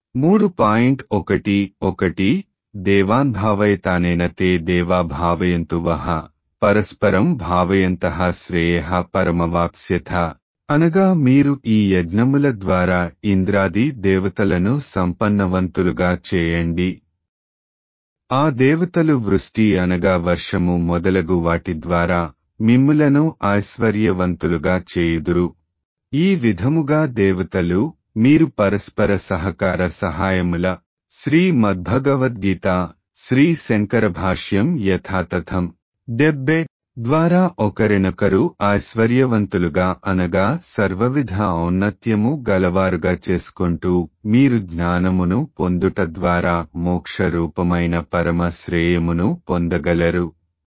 మూడు పాయింట్ ఒకటి ఒకటి దేవాన్ భావయతానేన తే దేవా భావయంతు వహ పరస్పరం భావయంతః శ్రేయ పరమవాప్స్యథ అనగా మీరు ఈ యజ్ఞముల ద్వారా ఇంద్రాది దేవతలను సంపన్నవంతులుగా చేయండి ఆ దేవతలు వృష్టి అనగా వర్షము మొదలగు వాటి ద్వారా మిమ్ములను ఐశ్వర్యవంతులుగా చేయుదురు ఈ విధముగా దేవతలు మీరు పరస్పర సహకార సహాయముల శ్రీ మద్భగవద్గీత శ్రీ శంకర భాష్యం యథాతథం డెబ్బే ద్వారా ఒకరినొకరు ఐశ్వర్యవంతులుగా అనగా సర్వవిధ ఔన్నత్యము గలవారుగా చేసుకుంటూ మీరు జ్ఞానమును పొందుట ద్వారా మోక్ష రూపమైన పరమ శ్రేయమును పొందగలరు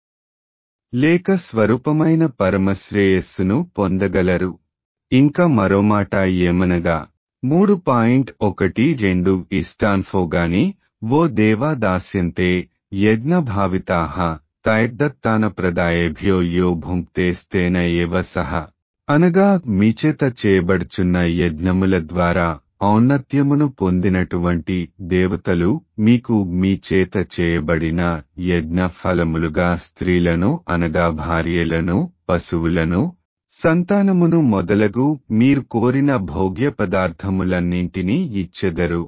లేక స్వరూపమైన పరమశ్రేయస్సును పొందగలరు ఇంకా మరో మాట ఏమనగా మూడు పాయింట్ ఒకటి రెండు ఇష్టాన్ఫోగాని ఓ దేవాదాస్యంతే యజ్ఞభావితాహ తైర్దత్తాన ప్రదాయేభ్యో యో భుంక్తేస్తేన ఏవ సహ అనగా మీచేత చేయబడుచున్న యజ్ఞముల ద్వారా ఔన్నత్యమును పొందినటువంటి దేవతలు మీకు మీ చేత చేయబడిన యజ్ఞ ఫలములుగా స్త్రీలను అనగా భార్యలను పశువులను సంతానమును మొదలగు మీరు కోరిన భోగ్య పదార్థములన్నింటినీ ఇచ్చెదరు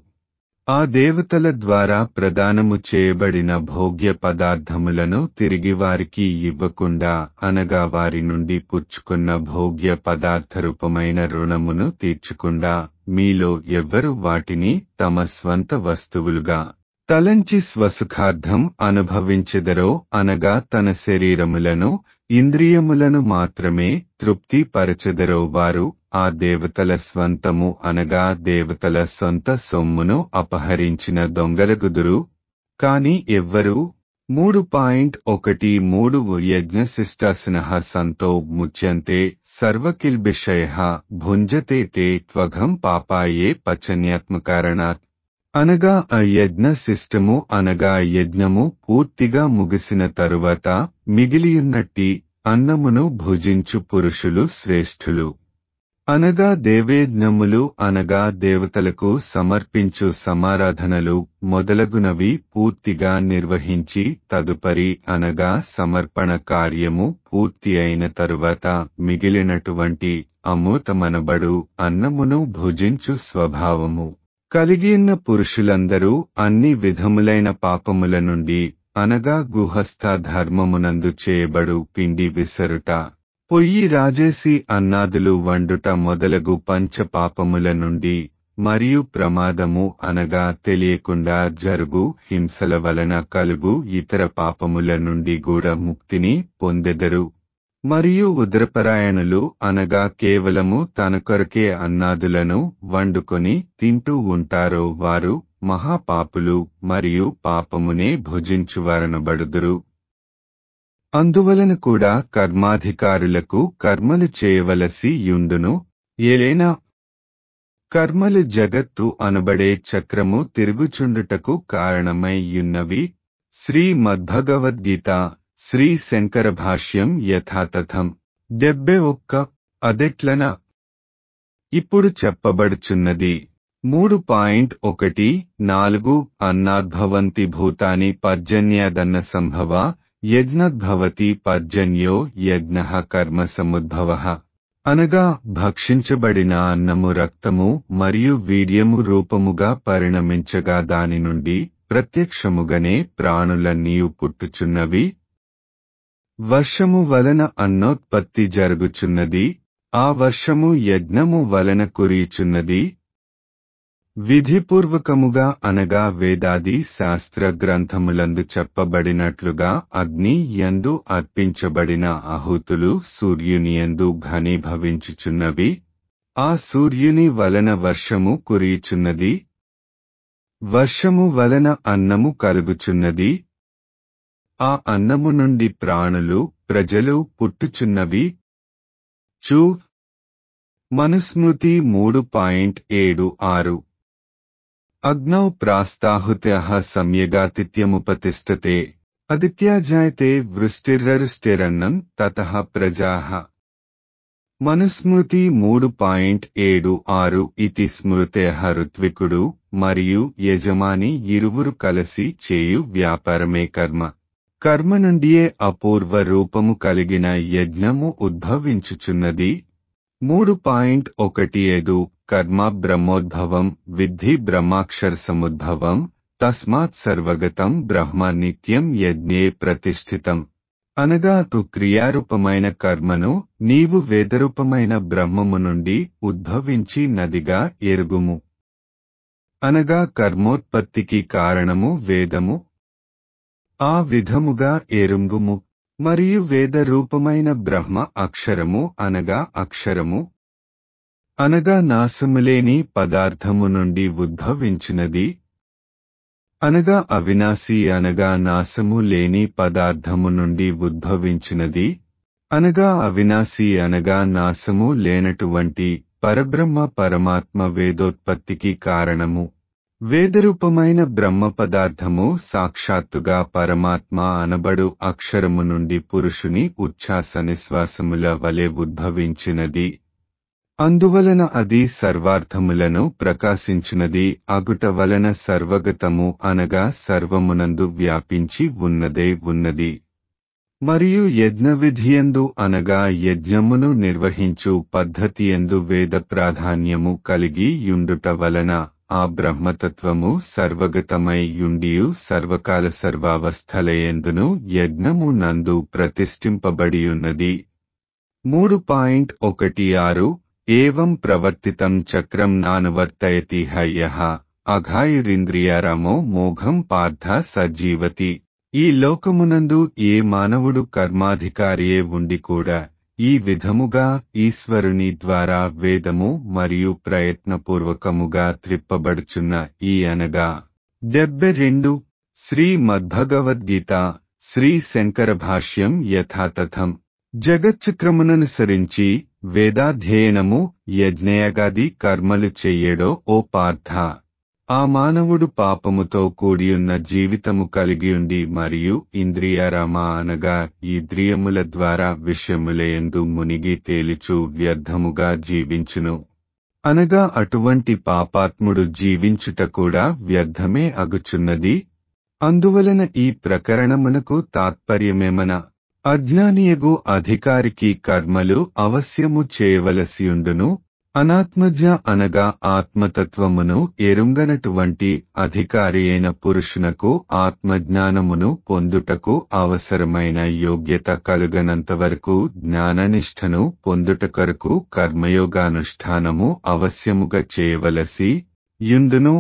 ఆ దేవతల ద్వారా ప్రదానము చేయబడిన భోగ్య పదార్థములను తిరిగి వారికి ఇవ్వకుండా అనగా వారి నుండి పుచ్చుకున్న భోగ్య పదార్థ రూపమైన రుణమును తీర్చకుండా మీలో ఎవ్వరు వాటిని తమ స్వంత వస్తువులుగా తలంచి స్వసుఖార్థం అనుభవించెదరో అనగా తన శరీరములను ఇంద్రియములను మాత్రమే తృప్తి పరచెదరో వారు ఆ దేవతల స్వంతము అనగా దేవతల సొంత సొమ్మును అపహరించిన దొంగలగుదురు కాని ఎవ్వరూ మూడు పాయింట్ ఒకటి మూడు యజ్ఞశిష్టాసన సంతో ముచ్యంతే సర్వకిల్బిషయ భుంజతే తే త్వఘం పాపాయే పచన్యాత్మకారణాత్ అనగా ఆ యజ్ఞ శిష్టము అనగా యజ్ఞము పూర్తిగా ముగిసిన తరువాత మిగిలియున్నట్టి అన్నమును భుజించు పురుషులు శ్రేష్ఠులు అనగా దేవేజ్ఞములు అనగా దేవతలకు సమర్పించు సమారాధనలు మొదలగునవి పూర్తిగా నిర్వహించి తదుపరి అనగా సమర్పణ కార్యము పూర్తి అయిన తరువాత మిగిలినటువంటి అమూతమనబడు అన్నమును భుజించు స్వభావము కలిగియున్న పురుషులందరూ అన్ని విధములైన పాపముల నుండి అనగా గుహస్థ ధర్మమునందు చేయబడు పిండి విసరుట పొయ్యి రాజేసి అన్నాదులు వండుట మొదలగు పంచ పాపముల నుండి మరియు ప్రమాదము అనగా తెలియకుండా జరుగు హింసల వలన కలుగు ఇతర పాపముల నుండి కూడా ముక్తిని పొందెదరు మరియు ఉదరపరాయణులు అనగా కేవలము తన కొరకే అన్నాదులను వండుకొని తింటూ ఉంటారో వారు మహాపాపులు మరియు పాపమునే భుజించువారనబడుదురు అందువలన కూడా కర్మాధికారులకు కర్మలు చేయవలసి యుండును ఏలైనా కర్మలు జగత్తు అనబడే చక్రము తిరుగుచుండుటకు కారణమై యున్నవి శ్రీ మద్భగవద్గీత శ్రీ శంకర భాష్యం యథాతథం డెబ్బె ఒక్క అదెట్లన ఇప్పుడు చెప్పబడుచున్నది మూడు పాయింట్ ఒకటి నాలుగు అన్నాద్భవంతి భూతాని పర్జన్యాదన్న సంభవ యజ్ఞద్భవతి పర్జన్యో యజ్ఞ కర్మ సముద్భవ అనగా భక్షించబడిన అన్నము రక్తము మరియు వీర్యము రూపముగా పరిణమించగా దాని నుండి ప్రత్యక్షముగానే ప్రాణులన్నీయు పుట్టుచున్నవి వర్షము వలన అన్నోత్పత్తి జరుగుచున్నది ఆ వర్షము యజ్ఞము వలన కురియుచున్నది విధిపూర్వకముగా అనగా వేదాది శాస్త్ర గ్రంథములందు చెప్పబడినట్లుగా అగ్ని యందు అర్పించబడిన ఆహుతులు సూర్యుని యందు ఘనీభవించుచున్నవి ఆ సూర్యుని వలన వర్షము కురియుచున్నది వర్షము వలన అన్నము కలుగుచున్నది ఆ అన్నము నుండి ప్రాణులు ప్రజలు పుట్టుచున్నవి చూ మనుస్మృతి మూడు పాయింట్ ఏడు ఆరు అగ్నౌ ప్రాస్తాహుత్య సమ్యగాతిథ్యముపతిష్టతే అదిత్యా జాయతే వృష్టిర్రరుష్టిరన్నం తత ప్రజా మనుస్మృతి మూడు పాయింట్ ఏడు ఆరు ఇతి స్మృతేహ ఋత్వికుడు మరియు యజమాని ఇరువురు కలిసి చేయు వ్యాపారమే కర్మ కర్మ నుండియే అపూర్వ రూపము కలిగిన యజ్ఞము ఉద్భవించుచున్నది మూడు పాయింట్ ఒకటి ఐదు కర్మ బ్రహ్మోద్భవం విద్ధి బ్రహ్మాక్షర సముద్భవం తస్మాత్ సర్వగతం బ్రహ్మ నిత్యం యజ్ఞే ప్రతిష్ఠితం అనగా తు క్రియారూపమైన కర్మను నీవు వేదరూపమైన బ్రహ్మము నుండి ఉద్భవించి నదిగా ఎరుగుము అనగా కర్మోత్పత్తికి కారణము వేదము ఆ విధముగా ఎరుంగుము మరియు వేద రూపమైన బ్రహ్మ అక్షరము అనగా అక్షరము అనగా నాశములేని పదార్థము నుండి ఉద్భవించినది అనగా అవినాశి అనగా నాశము లేని పదార్థము నుండి ఉద్భవించినది అనగా అవినాశి అనగా నాశము లేనటువంటి పరబ్రహ్మ పరమాత్మ వేదోత్పత్తికి కారణము వేదరూపమైన బ్రహ్మ పదార్థము సాక్షాత్తుగా పరమాత్మ అనబడు అక్షరము నుండి పురుషుని ఉచ్ఛ్వాస నిశ్వాసముల వలె ఉద్భవించినది అందువలన అది సర్వార్థములను ప్రకాశించినది అగుట వలన సర్వగతము అనగా సర్వమునందు వ్యాపించి ఉన్నదే ఉన్నది మరియు యజ్ఞవిధియందు అనగా యజ్ఞమును నిర్వహించు పద్ధతియందు వేద ప్రాధాన్యము కలిగి యుండుట వలన ఆ బ్రహ్మతత్వము సర్వగతమై యుండియు సర్వకాల సర్వావస్థలయందును యజ్ఞము నందు ప్రతిష్ఠింపబడియున్నది మూడు పాయింట్ ఒకటి ఆరు ఏవం ప్రవర్తితం చక్రం నానువర్తయతి హయ్యః అఘాయురింద్రియారామో మోఘం పార్థ సజీవతి ఈ లోకమునందు ఏ మానవుడు కర్మాధికారియే ఉండి కూడా ఈ విధముగా ఈశ్వరుని ద్వారా వేదము మరియు ప్రయత్నపూర్వకముగా త్రిప్పబడుచున్న ఈ అనగా డెబ్బె రెండు శ్రీ మద్భగవద్గీత శ్రీ శంకర భాష్యం యథాతథం జగచ్చక్రముననుసరించి వేదాధ్యయనము యజ్ఞయగాది కర్మలు చెయ్యడో ఓ పార్థ ఆ మానవుడు పాపముతో కూడియున్న జీవితము కలిగియుండి మరియు ఇంద్రియారామ అనగా ఇంద్రియముల ద్వారా విషయములయందు మునిగి తేలిచు వ్యర్థముగా జీవించును అనగా అటువంటి పాపాత్ముడు జీవించుట కూడా వ్యర్థమే అగుచున్నది అందువలన ఈ ప్రకరణమునకు తాత్పర్యమేమన అజ్ఞానియగు అధికారికి కర్మలు అవశ్యము చేయవలసియుండును అనాత్మజ్ఞ అనగా ఆత్మతత్వమును ఎరుంగనటువంటి అధికారి అయిన పురుషునకు ఆత్మజ్ఞానమును పొందుటకు అవసరమైన యోగ్యత కలుగనంతవరకు జ్ఞాననిష్టను పొందుట కొరకు కర్మయోగానుష్ఠానము అవశ్యముగా చేయవలసి యుండును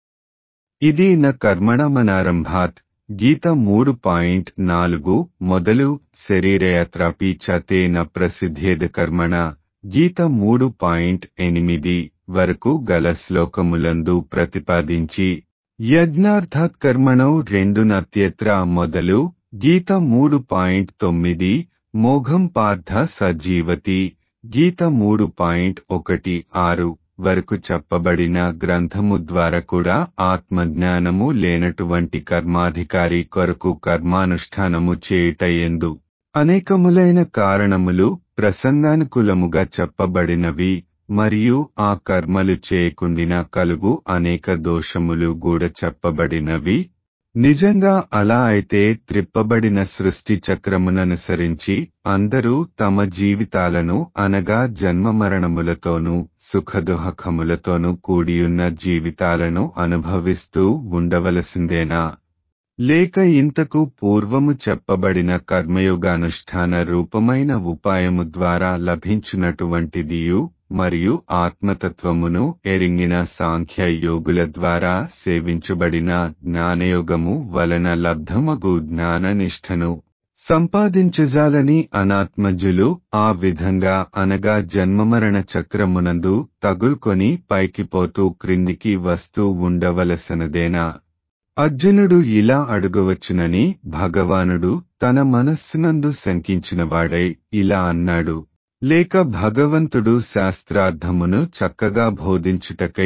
ఇది న కర్మణమనారంభాత్ గీత మూడు పాయింట్ నాలుగు మొదలు శరీరయాత్రాపి చతేన ప్రసిద్ధేద కర్మణ గీత మూడు పాయింట్ ఎనిమిది వరకు గల శ్లోకములందు ప్రతిపాదించి యజ్ఞార్థాత్ కర్మణౌ రెండు నత్యత్ర మొదలు గీత మూడు పాయింట్ తొమ్మిది మోఘం పార్థ సజీవతి గీత మూడు పాయింట్ ఒకటి ఆరు వరకు చెప్పబడిన గ్రంథము ద్వారా కూడా ఆత్మజ్ఞానము లేనటువంటి కర్మాధికారి కొరకు కర్మానుష్ఠానము చేయుట ఎందు అనేకములైన కారణములు ప్రసంగానుకూలముగా చెప్పబడినవి మరియు ఆ కర్మలు చేయకుండిన కలుగు అనేక దోషములు కూడా చెప్పబడినవి నిజంగా అలా అయితే త్రిప్పబడిన సృష్టి చక్రముననుసరించి అందరూ తమ జీవితాలను అనగా జన్మమరణములతోనూ సుఖదుహకములతోనూ కూడియున్న జీవితాలను అనుభవిస్తూ ఉండవలసిందేనా లేక ఇంతకు పూర్వము చెప్పబడిన కర్మయోగానుష్ఠాన రూపమైన ఉపాయము ద్వారా లభించినటువంటిదియు మరియు ఆత్మతత్వమును ఎరింగిన సాంఖ్య యోగుల ద్వారా సేవించబడిన జ్ఞానయోగము వలన లబ్ధమగు జ్ఞాననిష్టను సంపాదించజాలని అనాత్మజులు ఆ విధంగా అనగా జన్మమరణ చక్రమునందు తగుల్కొని పైకిపోతూ క్రిందికి వస్తూ ఉండవలసినదేనా అర్జునుడు ఇలా అడుగవచ్చునని భగవానుడు తన మనస్సునందు శంకించినవాడై ఇలా అన్నాడు లేక భగవంతుడు శాస్త్రార్థమును చక్కగా బోధించుటకై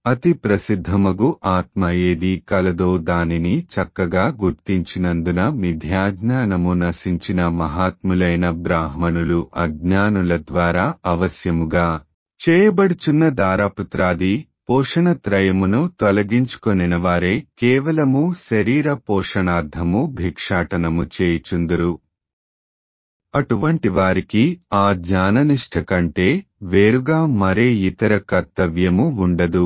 అతి ప్రసిద్ధమగు ఆత్మ ఏది కలదో దానిని చక్కగా గుర్తించినందున మిథ్యాజ్ఞానము నశించిన మహాత్ములైన బ్రాహ్మణులు అజ్ఞానుల ద్వారా అవశ్యముగా చేయబడుచున్న దారాపుత్రాది పోషణ త్రయమును తొలగించుకొనిన వారే కేవలము శరీర పోషణార్థము భిక్షాటనము చేయుచుందురు అటువంటి వారికి ఆ జ్ఞాననిష్ట కంటే వేరుగా మరే ఇతర కర్తవ్యము ఉండదు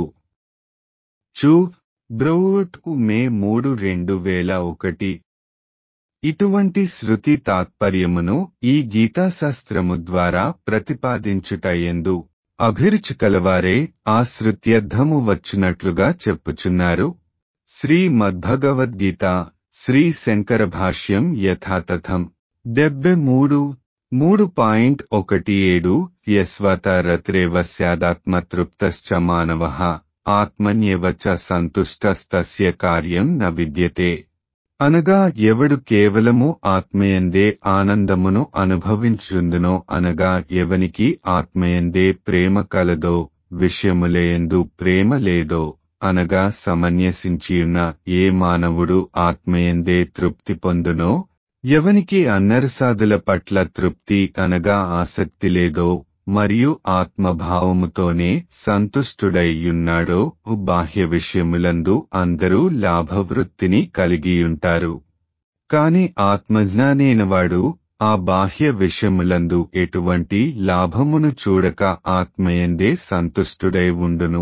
చూ బ్రౌట్కు మే మూడు రెండు వేల ఒకటి ఇటువంటి శృతి తాత్పర్యమును ఈ గీతాశాస్త్రము ద్వారా ప్రతిపాదించుట ఎందు అభిరుచి కలవారే ఆ శృత్యర్థము వచ్చినట్లుగా చెప్పుచున్నారు శ్రీ మద్భగవద్గీత శ్రీ శంకర భాష్యం యథాతథం డెబ్బె మూడు మూడు పాయింట్ ఒకటి ఏడు యస్వత రత్రేవ స్యాదాత్మతృప్తశ్చ మానవ ఆత్మన్యేవ చ సంతుష్టస్తస్య కార్యం న విద్యతే అనగా ఎవడు కేవలము ఆత్మయందే ఆనందమును అనుభవించుందునో అనగా ఎవనికి ఆత్మయందే ప్రేమ కలదో విషయములేయందు ప్రేమ లేదో అనగా సమన్యసించియున్న ఏ మానవుడు ఆత్మయందే తృప్తి పొందునో ఎవనికి అన్నరసాదుల పట్ల తృప్తి అనగా ఆసక్తి లేదో మరియు ఆత్మభావముతోనే సంతుష్టుడైయున్నాడో బాహ్య విషయములందు అందరూ లాభవృత్తిని కలిగియుంటారు కాని ఆత్మజ్ఞానైనవాడు ఆ బాహ్య విషయములందు ఎటువంటి లాభమును చూడక ఆత్మయందే సంతుష్టుడై ఉండును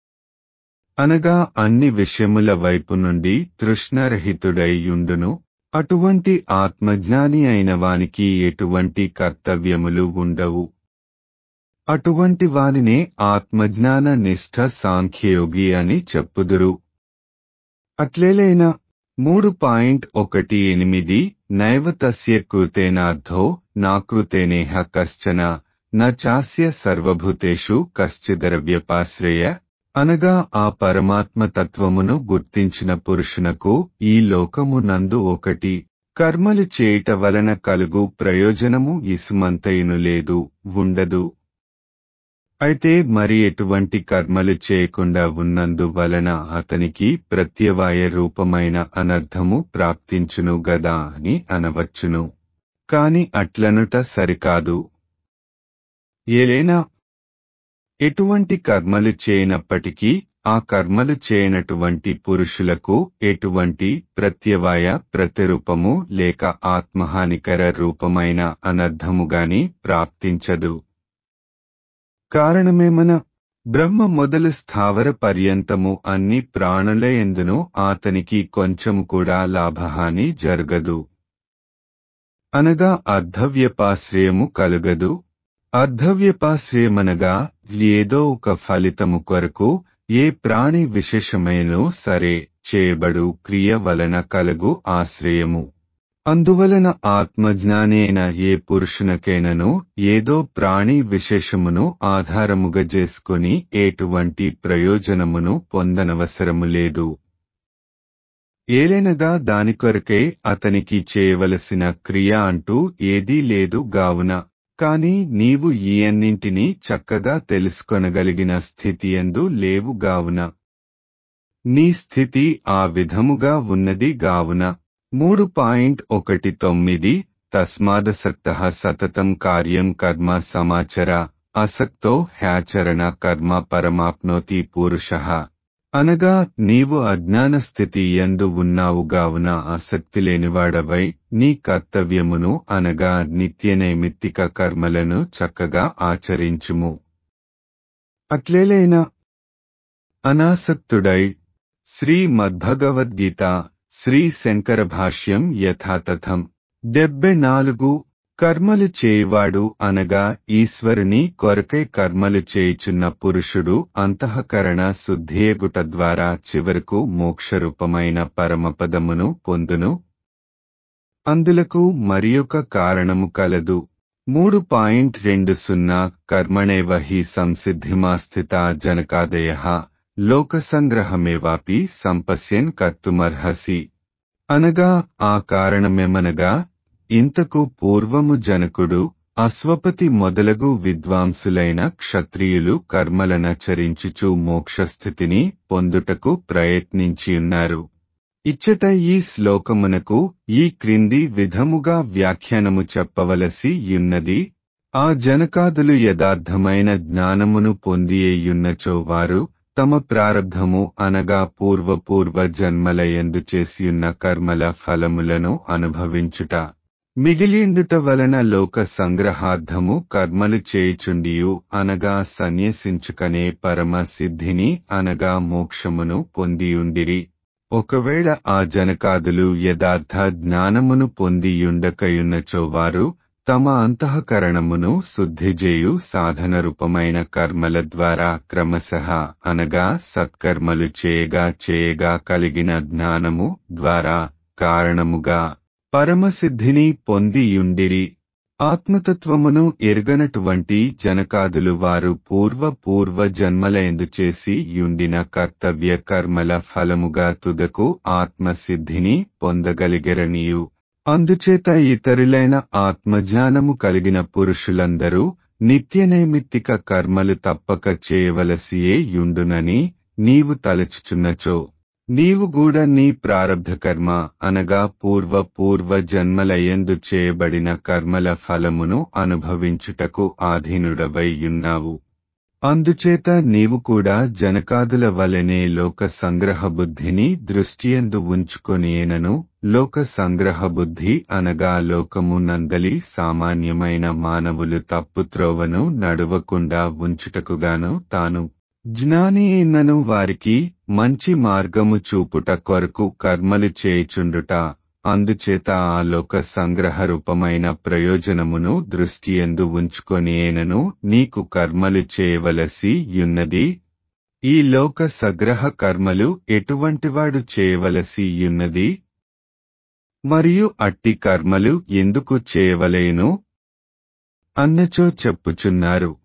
అనగా అన్ని విషయముల వైపు నుండి తృష్ణరహితుడై యుండును అటువంటి ఆత్మజ్ఞాని అయిన వానికి ఎటువంటి కర్తవ్యములు ఉండవు అటువంటి వానినే ఆత్మజ్ఞాన నిష్ఠ సాంఖ్యయోగి అని చెప్పుదురు అట్లేలైనా మూడు పాయింట్ ఒకటి ఎనిమిది నైవ తస్య కృతేనార్థో నా కృతేనేహ కశ్చన న చాస్య సర్వభూతేషు కశ్చిదరవ్యపాశ్రయ అనగా ఆ పరమాత్మ తత్వమును గుర్తించిన పురుషునకు ఈ లోకము నందు ఒకటి కర్మలు చేయుట వలన కలుగు ప్రయోజనము ఇసుమంతయును లేదు ఉండదు అయితే మరి ఎటువంటి కర్మలు చేయకుండా ఉన్నందువలన అతనికి ప్రత్యవాయ రూపమైన అనర్థము ప్రాప్తించును గదా అని అనవచ్చును కాని అట్లనుట సరికాదు ఏలైనా ఎటువంటి కర్మలు చేయనప్పటికీ ఆ కర్మలు చేయనటువంటి పురుషులకు ఎటువంటి ప్రత్యవాయ ప్రతిరూపము లేక ఆత్మహానికర రూపమైన అనర్థముగాని ప్రాప్తించదు కారణమేమన బ్రహ్మ మొదలు స్థావర పర్యంతము అన్ని ప్రాణుల ఎందును అతనికి కొంచెం కూడా లాభహాని జరగదు అనగా అర్ధవ్యపాశ్రయము కలుగదు అర్ధవ్యపాశ్రయమనగా ఏదో ఒక ఫలితము కొరకు ఏ ప్రాణి విశేషమైనో సరే చేయబడు క్రియ వలన కలుగు ఆశ్రయము అందువలన ఆత్మజ్ఞానేన ఏ పురుషునకైనను ఏదో ప్రాణి విశేషమును ఆధారముగా చేసుకుని ఎటువంటి ప్రయోజనమును పొందనవసరము లేదు ఏలైనగా దాని కొరకే అతనికి చేయవలసిన క్రియ అంటూ ఏదీ లేదు గావున కాని నీవు ఈ అన్నింటినీ చక్కగా తెలుసుకొనగలిగిన స్థితి ఎందు లేవు గావున నీ స్థితి ఆ విధముగా ఉన్నది గావున మూడు పాయింట్ ఒకటి తొమ్మిది తస్మాదసక్త సతతం కార్యం కర్మ సమాచర అసక్తో హ్యాచరణ కర్మ పరమాప్నోతి పురుష అనగా నీవు అజ్ఞాన స్థితి ఎందు ఉన్నావుగావున ఆసక్తి లేనివాడవై నీ కర్తవ్యమును అనగా నిత్యనైమిత్తిక కర్మలను చక్కగా ఆచరించుము అట్లేలైనా అనాసక్తుడై శ్రీ మద్భగవద్గీత శ్రీ శంకర భాష్యం యథాతథం డెబ్బె నాలుగు కర్మలు చేయువాడు అనగా ఈశ్వరుని కొరకై కర్మలు చేయుచున్న పురుషుడు అంతఃకరణ శుద్ధియగుట ద్వారా చివరకు మోక్షరూపమైన పరమపదమును పొందును అందులకు మరియొక కారణము కలదు మూడు పాయింట్ రెండు సున్నా కర్మణేవ హి సంసిద్ధిమాస్థిత జనకాదయ లోకసంగ్రహమేవాపి సంపశ్యన్ కర్తుమర్హసి అనగా ఆ కారణమేమనగా ఇంతకు పూర్వము జనకుడు అశ్వపతి మొదలగు విద్వాంసులైన క్షత్రియులు కర్మలనచరించుచు మోక్షస్థితిని పొందుటకు ప్రయత్నించియున్నారు ఇచ్చట ఈ శ్లోకమునకు ఈ క్రింది విధముగా వ్యాఖ్యానము చెప్పవలసి యున్నది ఆ జనకాదులు యథార్థమైన జ్ఞానమును పొందియేయున్నచో వారు తమ ప్రారబ్ధము అనగా పూర్వపూర్వ జన్మలయందు చేసియున్న కర్మల ఫలములను అనుభవించుట మిగిలిండుట వలన లోక సంగ్రహార్థము కర్మలు చేయుచుండియు అనగా సన్యసించుకనే పరమ సిద్ధిని అనగా మోక్షమును పొందియుండిరి ఒకవేళ ఆ జనకాదులు యథార్థ జ్ఞానమును పొందియుండకయున్నచో వారు తమ అంతఃకరణమును శుద్ధిజేయు సాధన రూపమైన కర్మల ద్వారా క్రమశః అనగా సత్కర్మలు చేయగా చేయగా కలిగిన జ్ఞానము ద్వారా కారణముగా పరమసిద్ధిని పొందియుండిరి ఆత్మతత్వమును ఎరుగనటువంటి జనకాదులు వారు పూర్వ పూర్వ జన్మలయందు చేసి యుండిన కర్తవ్య కర్మల ఫలముగా తుదకు ఆత్మసిద్ధిని పొందగలిగరనియు అందుచేత ఇతరులైన ఆత్మజ్ఞానము కలిగిన పురుషులందరూ నిత్యనైమిత్తిక కర్మలు తప్పక చేయవలసియే యుండునని నీవు తలచుచున్నచో నీవు కూడా నీ ప్రారబ్ధ కర్మ అనగా పూర్వ పూర్వ జన్మలయందు చేయబడిన కర్మల ఫలమును అనుభవించుటకు ఆధీనుడవై ఉన్నావు అందుచేత నీవు కూడా జనకాదుల వలనే లోక సంగ్రహ బుద్ధిని దృష్టియందు ఉంచుకొనియేనను లోక సంగ్రహ బుద్ధి అనగా లోకము నందలి సామాన్యమైన మానవులు తప్పుత్రోవను నడువకుండా ఉంచుటకుగాను తాను జ్ఞాని నను వారికి మంచి మార్గము చూపుట కొరకు కర్మలు చేయుచుండుట అందుచేత ఆ లోక సంగ్రహ రూపమైన ప్రయోజనమును దృష్టియందు ఉంచుకొనియేనను నీకు కర్మలు చేయవలసి యున్నది ఈ లోక సగ్రహ కర్మలు ఎటువంటివాడు చేయవలసి యున్నది మరియు అట్టి కర్మలు ఎందుకు చేయవలేను అన్నచో చెప్పుచున్నారు